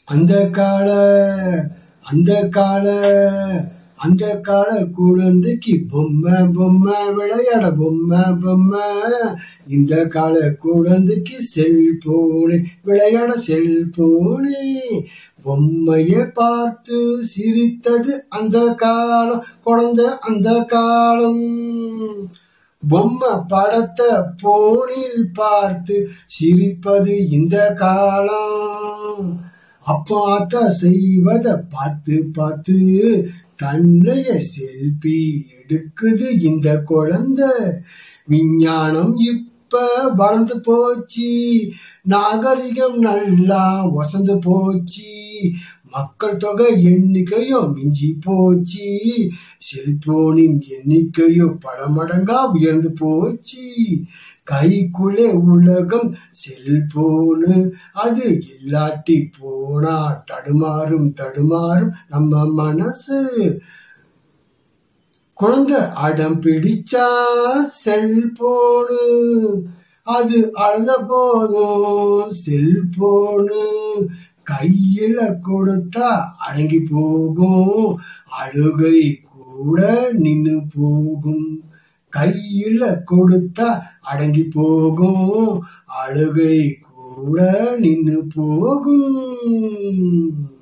அந்த கால அந்த கால அந்த கால குழந்தைக்கு பொம்மை பொம்மை விளையாட பொம்மை பொம்மை இந்த கால குழந்தைக்கு செல்போனு விளையாட செல்போனு பொம்மையை பார்த்து சிரித்தது அந்த காலம் குழந்தை அந்த காலம் பொம்மை படத்தை போனில் பார்த்து சிரிப்பது இந்த காலம் அப்பா அத்தா செய்வத பார்த்து பார்த்து தன்னைய செல்பி எடுக்குது இந்த குழந்தை விஞ்ஞானம் இப்ப வளர்ந்து போச்சு நாகரிகம் நல்லா வசந்து போச்சு மக்கள் தொகை எண்ணிக்கையோ மிஞ்சி போச்சு செல்போனின் எண்ணிக்கையோ பல மடங்கா உயர்ந்து போச்சு கைக்குள்ளே உலகம் செல்போனு அது இல்லாட்டி போனா தடுமாறும் தடுமாறும் நம்ம மனசு குழந்தை அடம் பிடிச்சா செல்போனு அது அழுத போதும் செல்போனு கையில கொடுத்தா அடங்கி போகும் அழுகை கூட நின்னு போகும் கையில கொடுத்தா அடங்கி போகும் அழுகை கூட நின்னு போகும்